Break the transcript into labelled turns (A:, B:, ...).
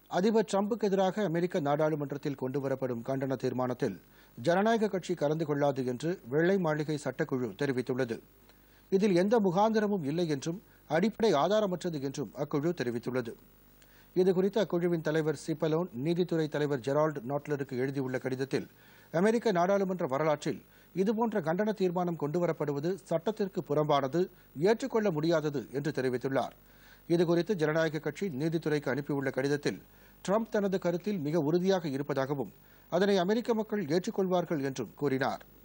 A: அதிபர் டிரம்புக்கு எதிராக அமெரிக்க நாடாளுமன்றத்தில் கொண்டுவரப்படும் கண்டன தீர்மானத்தில் ஜனநாயக கட்சி கலந்து கொள்ளாது என்று வெள்ளை மாளிகை சட்டக்குழு தெரிவித்துள்ளது இதில் எந்த முகாந்திரமும் இல்லை என்றும் அடிப்படை ஆதாரமற்றது என்றும் அக்குழு தெரிவித்துள்ளது இதுகுறித்து அக்குழுவின் தலைவர் சிப்பலோன் நீதித்துறை தலைவர் ஜெரால்டு நாட்லருக்கு எழுதியுள்ள கடிதத்தில் அமெரிக்க நாடாளுமன்ற வரலாற்றில் இதுபோன்ற கண்டன தீர்மானம் கொண்டுவரப்படுவது சட்டத்திற்கு புறம்பானது ஏற்றுக்கொள்ள முடியாதது என்று தெரிவித்துள்ளார் இதுகுறித்து ஜனநாயக கட்சி நீதித்துறைக்கு அனுப்பியுள்ள கடிதத்தில் ட்ரம்ப் தனது கருத்தில் மிக உறுதியாக இருப்பதாகவும் அதனை அமெரிக்க மக்கள் ஏற்றுக்கொள்வார்கள் என்றும் கூறினார்